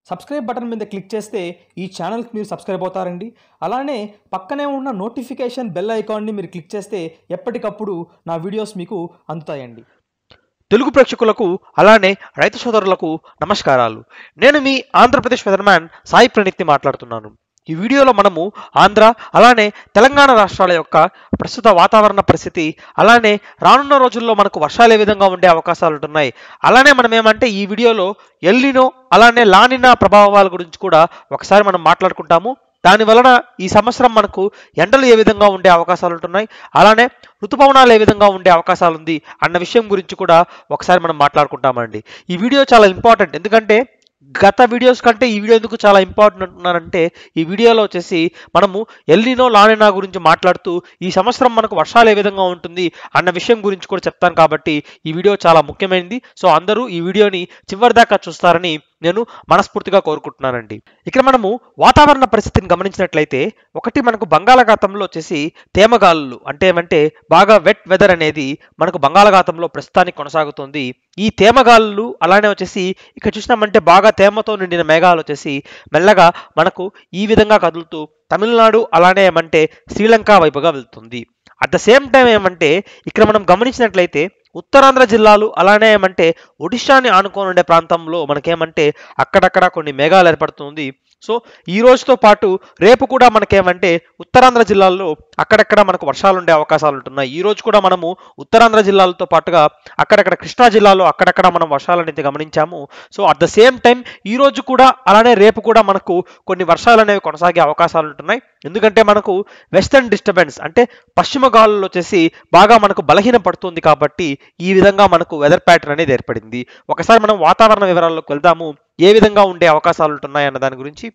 subscribe button మీద click చేస్తే ఈ ఛానల్కి మీరు సబ్స్క్రైబ్ అవుతారండి అలానే పక్కనే ఉన్న నోటిఫికేషన్ బెల్ ఐకాన్ని మీరు క్లిక్ చేస్తే ఎప్పటికప్పుడు నా వీడియోస్ మీకు అందుతాయండి తెలుగు ప్రేక్షకులకు అలానే రైతు సోదరులకు నమస్కారాలు నేను మీ ఆంధ్రప్రదేశ్ వెదర్మ్యాన్ సాయి ప్రణిత్ని మాట్లాడుతున్నాను ఈ వీడియోలో మనము ఆంధ్ర అలానే తెలంగాణ రాష్ట్రాల యొక్క ప్రస్తుత వాతావరణ పరిస్థితి అలానే రానున్న రోజుల్లో మనకు వర్షాలు ఏ విధంగా ఉండే అవకాశాలు ఉంటున్నాయి అలానే మనం ఏమంటే ఈ వీడియోలో ఎల్లినో అలానే లానినా ప్రభావాల గురించి కూడా ఒకసారి మనం మాట్లాడుకుంటాము దాని వలన ఈ సంవత్సరం మనకు ఎండలు ఏ విధంగా ఉండే అవకాశాలు ఉంటున్నాయి అలానే ఋతుపవనాలు ఏ విధంగా ఉండే అవకాశాలు ఉంది అన్న విషయం గురించి కూడా ఒకసారి మనం మాట్లాడుకుంటామండి ఈ వీడియో చాలా ఇంపార్టెంట్ ఎందుకంటే గత వీడియోస్ కంటే ఈ వీడియో ఎందుకు చాలా ఇంపార్టెంట్ అంటున్నానంటే ఈ వీడియోలో వచ్చేసి మనము ఎల్లినో లానినా గురించి మాట్లాడుతూ ఈ సంవత్సరం మనకు వర్షాలు ఏ విధంగా ఉంటుంది అన్న విషయం గురించి కూడా చెప్తాను కాబట్టి ఈ వీడియో చాలా ముఖ్యమైనది సో అందరూ ఈ వీడియోని చివరి దాకా చూస్తారని నేను మనస్ఫూర్తిగా కోరుకుంటున్నానండి ఇక్కడ మనము వాతావరణ పరిస్థితిని గమనించినట్లయితే ఒకటి మనకు బంగాళాఖాతంలో వచ్చేసి తేమగాలులు అంటే ఏమంటే బాగా వెట్ వెదర్ అనేది మనకు బంగాళాఖాతంలో ప్రస్తుతానికి కొనసాగుతుంది ఈ తేమగాలులు అలానే వచ్చేసి ఇక్కడ చూసినామంటే బాగా తేమతో నిండిన మేఘాలు వచ్చేసి మెల్లగా మనకు ఈ విధంగా కదులుతూ తమిళనాడు అలానే ఏమంటే శ్రీలంక వైపుగా వెళ్తుంది అట్ ద సేమ్ టైం ఏమంటే ఇక్కడ మనం గమనించినట్లయితే ఉత్తరాంధ్ర జిల్లాలు అలానే ఏమంటే ఒడిశాని ఆనుకొని ఉండే ప్రాంతంలో మనకేమంటే అక్కడక్కడ కొన్ని మేఘాలు ఏర్పడుతుంది సో ఈ రోజుతో పాటు రేపు కూడా మనకేమంటే ఉత్తరాంధ్ర జిల్లాల్లో అక్కడక్కడ మనకు వర్షాలు ఉండే అవకాశాలు ఉంటున్నాయి ఈ రోజు కూడా మనము ఉత్తరాంధ్ర జిల్లాలతో పాటుగా అక్కడక్కడ కృష్ణా జిల్లాలో అక్కడక్కడ మనం వర్షాలు అనేది గమనించాము so at the same time ఈ రోజు కూడా అలానే రేపు కూడా మనకు కొన్ని వర్షాలు అనేవి కొనసాగే అవకాశాలు ఉంటున్నాయి ఎందుకంటే మనకు వెస్టర్న్ డిస్టర్బెన్స్ అంటే పశ్చిమ గాలులు వచ్చేసి బాగా మనకు బలహీన పడుతుంది కాబట్టి ఈ విధంగా మనకు వెదర్ ప్యాటర్న్ అనేది ఏర్పడింది ఒకసారి మనం వాతావరణ వివరాల్లోకి వెళ్దాము ఏ విధంగా ఉండే అవకాశాలు ఉంటున్నాయి అన్న దాని గురించి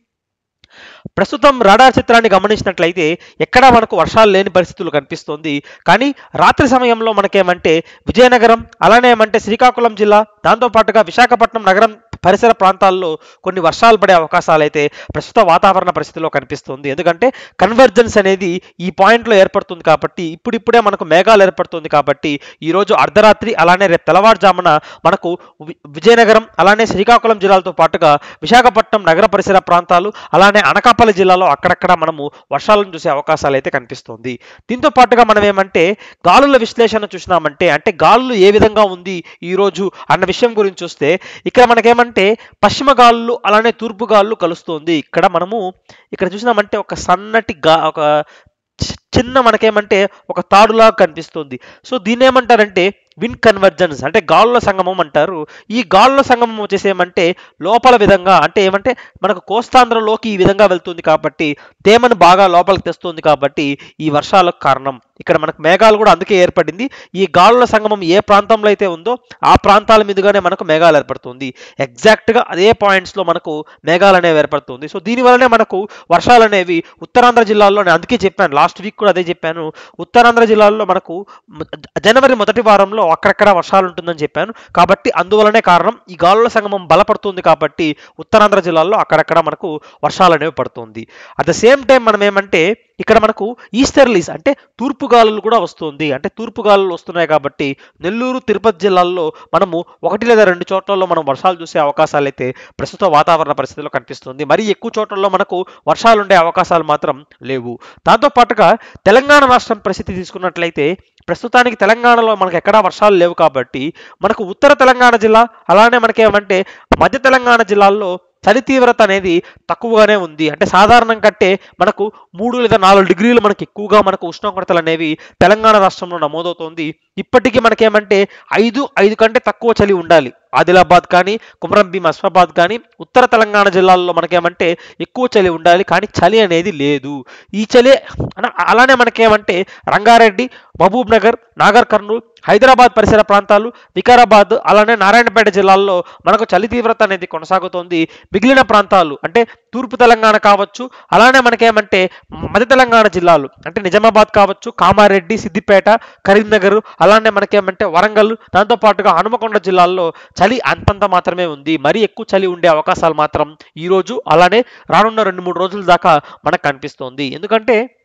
ప్రస్తుతం రాడార్ చిత్రాన్ని గమనించినట్లయితే ఎక్కడా మనకు వర్షాలు లేని పరిస్థితులు కనిపిస్తోంది కానీ రాత్రి సమయంలో మనకేమంటే విజయనగరం అలానే ఏమంటే శ్రీకాకుళం జిల్లా దాంతోపాటుగా విశాఖపట్నం నగరం పరిసర ప్రాంతాల్లో కొన్ని వర్షాలు పడే అవకాశాలు అయితే ప్రస్తుత వాతావరణ పరిస్థితిలో కనిపిస్తుంది ఎందుకంటే కన్వర్జెన్స్ అనేది ఈ పాయింట్లో ఏర్పడుతుంది కాబట్టి ఇప్పుడిప్పుడే మనకు మేఘాలు ఏర్పడుతుంది కాబట్టి ఈరోజు అర్ధరాత్రి అలానే రేపు తెల్లవారుజామున మనకు వి- విజయనగరం అలానే శ్రీకాకుళం జిల్లాలతో పాటుగా విశాఖపట్నం నగర పరిసర ప్రాంతాలు అలానే అనకాపల్లి జిల్లాలో అక్కడక్కడ మనము వర్షాలను చూసే అవకాశాలు అయితే కనిపిస్తుంది దీంతో పాటుగా మనం ఏమంటే గాలుల విశ్లేషణ చూసినామంటే అంటే గాలులు ఏ విధంగా ఉంది ఈ రోజు అన్న విషయం గురించి చూస్తే ఇక్కడ మనకేమంటే పశ్చిమ గాలులు అలానే తూర్పు గాలులు కలుస్తుంది ఇక్కడ మనము ఇక్కడ చూసినామంటే ఒక సన్నటి గా ఒక చి- చిన్న మనకేమంటే ఒక తాడులాగా కనిపిస్తుంది సో దీన్ని ఏమంటారంటే విన్ కన్వర్జెన్స్ అంటే గాలుల సంగమం అంటారు ఈ గాలుల సంగమం వచ్చేసి ఏమంటే లోపల విధంగా అంటే ఏమంటే మనకు కోస్తాంధ్రలోకి ఈ విధంగా వెళ్తుంది కాబట్టి తేమను బాగా లోపలికి తెస్తుంది కాబట్టి ఈ వర్షాలకు కారణం ఇక్కడ మనకు మేఘాలు కూడా అందుకే ఏర్పడింది ఈ గాలుల సంగమం ఏ ప్రాంతంలో అయితే ఉందో ఆ ప్రాంతాల మీదుగానే మనకు మేఘాలు ఏర్పడుతుంది ఎగ్జాక్ట్గా అదే పాయింట్స్లో మనకు మేఘాలు అనేవి ఏర్పడుతుంది సో దీనివల్లనే మనకు వర్షాలు అనేవి ఉత్తరాంధ్ర జిల్లాల్లో నేను అందుకే చెప్పాను లాస్ట్ వీక్ కూడా అదే చెప్పాను ఉత్తరాంధ్ర జిల్లాల్లో మనకు మ- జనవరి మొదటి వారంలో అక్కడక్కడ వర్షాలు ఉంటుందని చెప్పాను కాబట్టి అందువలనే కారణం ఈ గాలుల సంగమం బలపడుతుంది కాబట్టి ఉత్తరాంధ్ర జిల్లాల్లో అక్కడక్కడ మనకు వర్షాలు అనేవి పడుతుంది అట్ ద సేమ్ టైం మనం ఏమంటే ఇక్కడ మనకు ఈస్టర్లీస్ అంటే తూర్పు గాలులు కూడా వస్తుంది అంటే తూర్పు గాలులు వస్తున్నాయి కాబట్టి నెల్లూరు తిరుపతి జిల్లాల్లో మనము ఒకటి లేదా రెండు చోట్లలో మనం వర్షాలు చూసే అవకాశాలు అయితే ప్రస్తుత వాతావరణ పరిస్థితిలో కనిపిస్తుంది మరి ఎక్కువ చోట్లలో మనకు వర్షాలు ఉండే అవకాశాలు మాత్రం లేవు దాంతో పాటుగా తెలంగాణ రాష్ట్రం పరిస్థితి తీసుకున్నట్లయితే ప్రస్తుతానికి తెలంగాణలో మనకు ఎక్కడా వర్షాలు లేవు కాబట్టి మనకు ఉత్తర తెలంగాణ జిల్లా అలానే మనకేమంటే మధ్య తెలంగాణ జిల్లాల్లో చలి తీవ్రత అనేది తక్కువగానే ఉంది అంటే సాధారణం కంటే మనకు మూడు లేదా నాలుగు డిగ్రీలు మనకి ఎక్కువగా మనకు ఉష్ణోగ్రతలు అనేవి తెలంగాణ రాష్ట్రంలో నమోదవుతోంది ఇప్పటికీ మనకేమంటే ఐదు ఐదు కంటే తక్కువ చలి ఉండాలి ఆదిలాబాద్ కానీ కుమరం భీం అస్మాబాద్ కానీ ఉత్తర తెలంగాణ జిల్లాల్లో మనకేమంటే ఎక్కువ చలి ఉండాలి కానీ చలి అనేది లేదు ఈ చలి అన- అలానే మనకేమంటే రంగారెడ్డి మహబూబ్ నగర్ నాగర్ కర్నూలు హైదరాబాద్ పరిసర ప్రాంతాలు వికారాబాద్ అలానే నారాయణపేట జిల్లాల్లో మనకు చలి తీవ్రత అనేది కొనసాగుతోంది మిగిలిన ప్రాంతాలు అంటే తూర్పు తెలంగాణ కావచ్చు అలానే మనకేమంటే మధ్య తెలంగాణ జిల్లాలు అంటే నిజామాబాద్ కావచ్చు కామారెడ్డి సిద్దిపేట కరీంనగర్ అలానే మనకేమంటే వరంగల్ దాంతో పాటుగా హనుమకొండ జిల్లాల్లో చలి అంతంత మాత్రమే ఉంది మరీ ఎక్కువ చలి ఉండే అవకాశాలు మాత్రం ఈ రోజు అలానే రానున్న రెండు మూడు రోజుల దాకా మనకు కనిపిస్తోంది ఎందుకంటే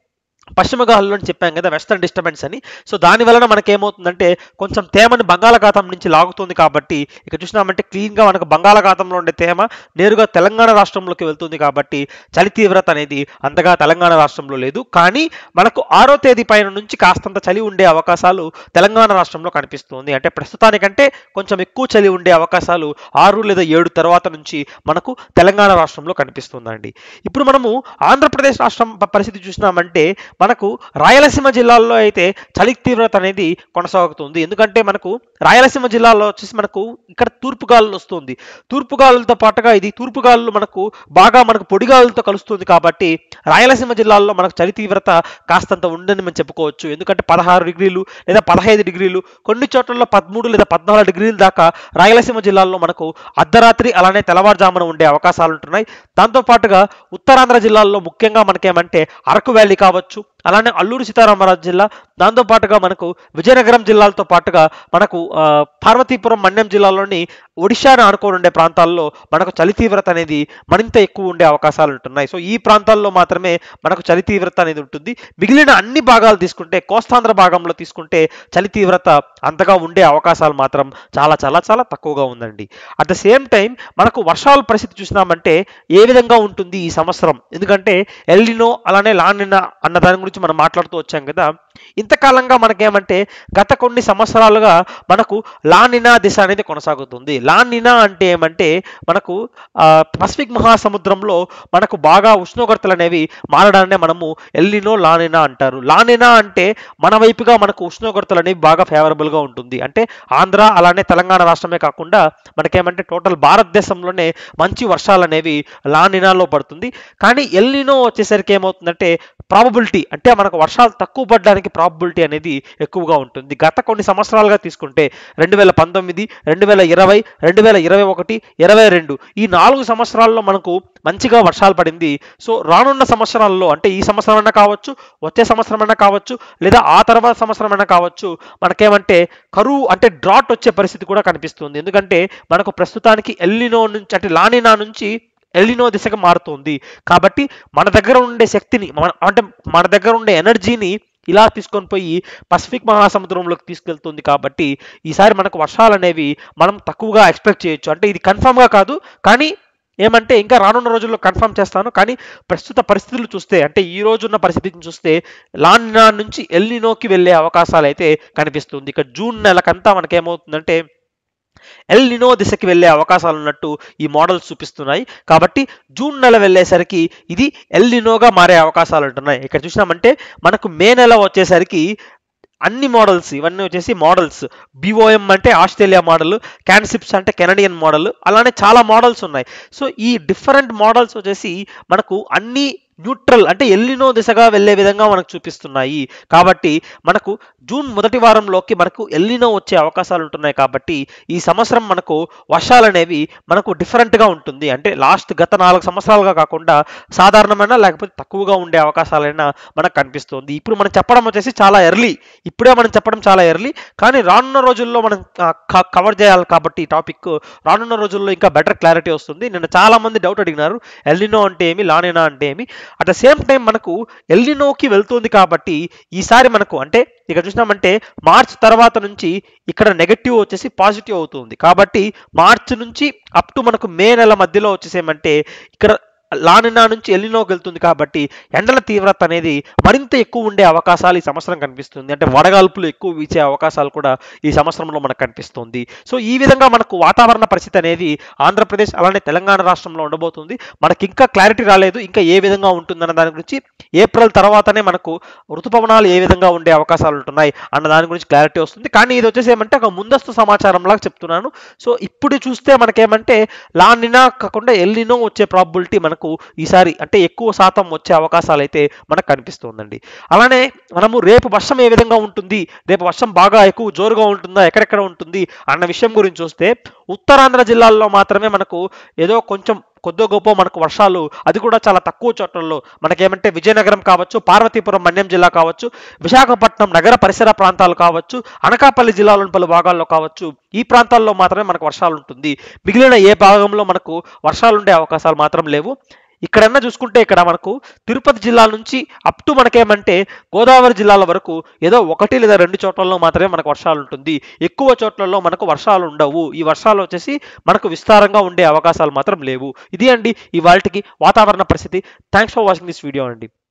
పశ్చిమ గాలులు అని చెప్పాం కదా వెస్టర్న్ డిస్టర్బెన్స్ అని సో దాని వలన మనకి ఏమవుతుందంటే కొంచెం తేమని బంగాళాఖాతం నుంచి లాగుతుంది కాబట్టి ఇక్కడ చూసినామంటే క్లీన్గా మనకు బంగాళాఖాతంలో ఉండే తేమ నేరుగా తెలంగాణ రాష్ట్రంలోకి వెళ్తుంది కాబట్టి చలి తీవ్రత అనేది అంతగా తెలంగాణ రాష్ట్రంలో లేదు కానీ మనకు ఆరో తేదీ పైన నుంచి కాస్తంత చలి ఉండే అవకాశాలు తెలంగాణ రాష్ట్రంలో కనిపిస్తుంది అంటే ప్రస్తుతానికంటే కొంచెం ఎక్కువ చలి ఉండే అవకాశాలు ఆరు లేదా ఏడు తర్వాత నుంచి మనకు తెలంగాణ రాష్ట్రంలో కనిపిస్తుందండి ఇప్పుడు మనము ఆంధ్రప్రదేశ్ రాష్ట్రం ప- పరిస్థితి చూసినామంటే మనకు రాయలసీమ జిల్లాల్లో అయితే చలి తీవ్రత అనేది కొనసాగుతుంది ఎందుకంటే మనకు రాయలసీమ జిల్లాలో వచ్చేసి మనకు ఇక్కడ తూర్పు గాలులు వస్తుంది తూర్పు గాలులతో పాటుగా ఇది తూర్పు గాలులు మనకు బాగా మనకు పొడి గాలులతో కలుస్తుంది కాబట్టి రాయలసీమ జిల్లాల్లో మనకు చలి తీవ్రత కాస్తంత ఉందని మనం చెప్పుకోవచ్చు ఎందుకంటే పదహారు డిగ్రీలు లేదా పదహైదు డిగ్రీలు కొన్ని చోట్లలో పదమూడు లేదా పద్నాలుగు డిగ్రీల దాకా రాయలసీమ జిల్లాల్లో మనకు అర్ధరాత్రి అలానే తెల్లవారుజామున ఉండే అవకాశాలు ఉంటున్నాయి దాంతో పాటుగా ఉత్తరాంధ్ర జిల్లాల్లో ముఖ్యంగా మనకేమంటే అరకు వ్యాలీ కావచ్చు అలానే అల్లూరు సీతారామరాజు జిల్లా దాంతో పాటుగా మనకు విజయనగరం జిల్లాలతో పాటుగా మనకు ఆ, పార్వతీపురం మన్యం జిల్లాలోని ఒడిశాను ఆనుకొని ఉండే ప్రాంతాల్లో మనకు చలి తీవ్రత అనేది మరింత ఎక్కువ ఉండే అవకాశాలు ఉంటున్నాయి సో ఈ ప్రాంతాల్లో మాత్రమే మనకు చలి తీవ్రత అనేది ఉంటుంది మిగిలిన అన్ని భాగాలు తీసుకుంటే కోస్తాంధ్ర భాగంలో తీసుకుంటే చలి తీవ్రత అంతగా ఉండే అవకాశాలు మాత్రం చాలా చాలా చాలా తక్కువగా ఉందండి అట్ ద సేమ్ టైం మనకు వర్షాల పరిస్థితి చూసినామంటే ఏ విధంగా ఉంటుంది ఈ సంవత్సరం ఎందుకంటే ఎల్లినో అలానే లానినా అన్న దాని గురించి మనం మాట్లాడుతూ వచ్చాం కదా ఇంతకాలంగా మనకేమంటే గత కొన్ని సంవత్సరాలుగా మనకు లానినా దిశ అనేది కొనసాగుతుంది లానినా అంటే ఏమంటే మనకు ఆ, పసిఫిక్ మహాసముద్రంలో మనకు బాగా ఉష్ణోగ్రతలు అనేవి మారడాన్నే మనము ఎల్లినో లానినా అంటారు లానినా అంటే మన వైపుగా మనకు ఉష్ణోగ్రతలు అనేవి బాగా ఫేవరబుల్గా ఉంటుంది అంటే ఆంధ్ర అలానే తెలంగాణ రాష్ట్రమే కాకుండా మనకేమంటే టోటల్ భారతదేశంలోనే మంచి వర్షాలు అనేవి లానినాలో పడుతుంది కానీ ఎల్లినో వచ్చేసరికి ఏమవుతుందంటే ప్రాబబిలిటీ అంటే మనకు వర్షాలు తక్కువ పడడానికి ప్రాబబిలిటీ అనేది ఎక్కువగా ఉంటుంది గత కొన్ని సంవత్సరాలుగా తీసుకుంటే రెండు వేల పంతొమ్మిది రెండు వేల ఇరవై రెండు వేల ఇరవై ఒకటి ఇరవై రెండు ఈ నాలుగు సంవత్సరాల్లో మనకు మంచిగా వర్షాలు పడింది సో రానున్న సంవత్సరాల్లో అంటే ఈ సంవత్సరం అయినా కావచ్చు వచ్చే సంవత్సరం అయినా కావచ్చు లేదా ఆ తర్వాత సంవత్సరం అయినా కావచ్చు మనకేమంటే కరువు అంటే డ్రాట్ వచ్చే పరిస్థితి కూడా కనిపిస్తుంది ఎందుకంటే మనకు ప్రస్తుతానికి ఎల్లినో నుంచి అంటే లానినా నుంచి ఎల్లినో దిశగా మారుతుంది కాబట్టి మన దగ్గర ఉండే శక్తిని మన అంటే మన దగ్గర ఉండే ఎనర్జీని ఇలా తీసుకొని పోయి పసిఫిక్ మహాసముద్రంలోకి తీసుకెళ్తుంది కాబట్టి ఈసారి మనకు వర్షాలు అనేవి మనం తక్కువగా ఎక్స్పెక్ట్ చేయొచ్చు అంటే ఇది కన్ఫామ్గా కాదు కానీ ఏమంటే ఇంకా రానున్న రోజుల్లో కన్ఫర్మ్ చేస్తాను కానీ ప్రస్తుత పరిస్థితులు చూస్తే అంటే ఈ రోజు ఉన్న పరిస్థితిని చూస్తే లానినా నుంచి ఎల్లినోకి వెళ్ళే అవకాశాలు అయితే కనిపిస్తుంది ఇక జూన్ నెలకంతా మనకేమవుతుందంటే ఎల్ నినో దిశకి వెళ్ళే అవకాశాలు ఉన్నట్టు ఈ మోడల్స్ చూపిస్తున్నాయి కాబట్టి జూన్ నెల వెళ్ళేసరికి ఇది ఎల్ నినోగా మారే అవకాశాలు ఉంటున్నాయి ఇక్కడ చూసినామంటే మనకు మే నెల వచ్చేసరికి అన్ని మోడల్స్ ఇవన్నీ వచ్చేసి మోడల్స్ బిఓఎం అంటే ఆస్ట్రేలియా మోడల్ క్యాన్సిప్స్ అంటే కెనడియన్ మోడల్ అలానే చాలా మోడల్స్ ఉన్నాయి సో ఈ డిఫరెంట్ మోడల్స్ వచ్చేసి మనకు అన్ని న్యూట్రల్ అంటే ఎల్లినో దిశగా వెళ్ళే విధంగా మనకు చూపిస్తున్నాయి కాబట్టి మనకు జూన్ మొదటి వారంలోకి మనకు ఎల్లినో వచ్చే అవకాశాలు ఉంటున్నాయి కాబట్టి ఈ సంవత్సరం మనకు వర్షాలు అనేవి మనకు డిఫరెంట్గా ఉంటుంది అంటే లాస్ట్ గత నాలుగు సంవత్సరాలుగా కాకుండా సాధారణమైన లేకపోతే తక్కువగా ఉండే అవకాశాలైనా మనకు కనిపిస్తుంది ఇప్పుడు మనం చెప్పడం వచ్చేసి చాలా ఎర్లీ ఇప్పుడే మనం చెప్పడం చాలా ఎర్లీ కానీ రానున్న రోజుల్లో మనం కవర్ చేయాలి కాబట్టి ఈ టాపిక్ రానున్న రోజుల్లో ఇంకా బెటర్ క్లారిటీ వస్తుంది నిన్న చాలా మంది డౌట్ అడిగినారు ఎల్లినో అంటే ఏమి లానినా అంటే ఏమి అట్ ద సేమ్ టైం మనకు ఎల్లినోకి వెళ్తుంది కాబట్టి ఈసారి మనకు అంటే ఇక్కడ చూసినామంటే మార్చ్ తర్వాత నుంచి ఇక్కడ నెగటివ్ వచ్చేసి పాజిటివ్ అవుతుంది కాబట్టి మార్చ్ నుంచి అప్ టు మనకు మే నెల మధ్యలో వచ్చేసేమంటే ఇక్కడ లానినా నుంచి ఎల్లినోకి వెళ్తుంది కాబట్టి ఎండల తీవ్రత అనేది మరింత ఎక్కువ ఉండే అవకాశాలు ఈ సంవత్సరం కనిపిస్తుంది అంటే వడగాల్పులు ఎక్కువ వీచే అవకాశాలు కూడా ఈ సంవత్సరంలో మనకు కనిపిస్తుంది సో ఈ విధంగా మనకు వాతావరణ పరిస్థితి అనేది ఆంధ్రప్రదేశ్ అలానే తెలంగాణ రాష్ట్రంలో ఉండబోతుంది మనకి ఇంకా క్లారిటీ రాలేదు ఇంకా ఏ విధంగా ఉంటుందన్న దాని గురించి ఏప్రిల్ తర్వాతనే మనకు ఋతుపవనాలు ఏ విధంగా ఉండే అవకాశాలు ఉంటున్నాయి అన్న దాని గురించి క్లారిటీ వస్తుంది కానీ ఇది వచ్చేసి ఏమంటే ఒక ముందస్తు సమాచారం లాగా చెప్తున్నాను సో ఇప్పుడు చూస్తే మనకేమంటే లానినా కాకుండా ఎల్లినో వచ్చే ప్రాబిలిటీ మనకు ఈసారి అంటే ఎక్కువ శాతం వచ్చే అవకాశాలు అయితే మనకు కనిపిస్తుందండి అలానే మనము రేపు వర్షం ఏ విధంగా ఉంటుంది రేపు వర్షం బాగా ఎక్కువ జోరుగా ఉంటుందా ఎక్కడెక్కడ ఉంటుంది అన్న విషయం గురించి చూస్తే ఉత్తరాంధ్ర జిల్లాల్లో మాత్రమే మనకు ఏదో కొంచెం కొద్దో గొప్ప మనకు వర్షాలు అది కూడా చాలా తక్కువ చోట్లలో మనకేమంటే విజయనగరం కావచ్చు పార్వతీపురం మన్యం జిల్లా కావచ్చు విశాఖపట్నం నగర పరిసర ప్రాంతాలు కావచ్చు అనకాపల్లి జిల్లాలోని పలు భాగాల్లో కావచ్చు ఈ ప్రాంతాల్లో మాత్రమే మనకు వర్షాలు ఉంటుంది మిగిలిన ఏ భాగంలో మనకు వర్షాలు ఉండే అవకాశాలు మాత్రం లేవు ఇక్కడన్నా చూసుకుంటే ఇక్కడ మనకు తిరుపతి జిల్లా నుంచి అప్ టు మనకేమంటే గోదావరి జిల్లాల వరకు ఏదో ఒకటి లేదా రెండు చోట్లలో మాత్రమే మనకు వర్షాలు ఉంటుంది ఎక్కువ చోట్లలో మనకు వర్షాలు ఉండవు ఈ వర్షాలు వచ్చేసి మనకు విస్తారంగా ఉండే అవకాశాలు మాత్రం లేవు ఇది అండి ఇవాళకి వాతావరణ పరిస్థితి thanks for watching this video అండి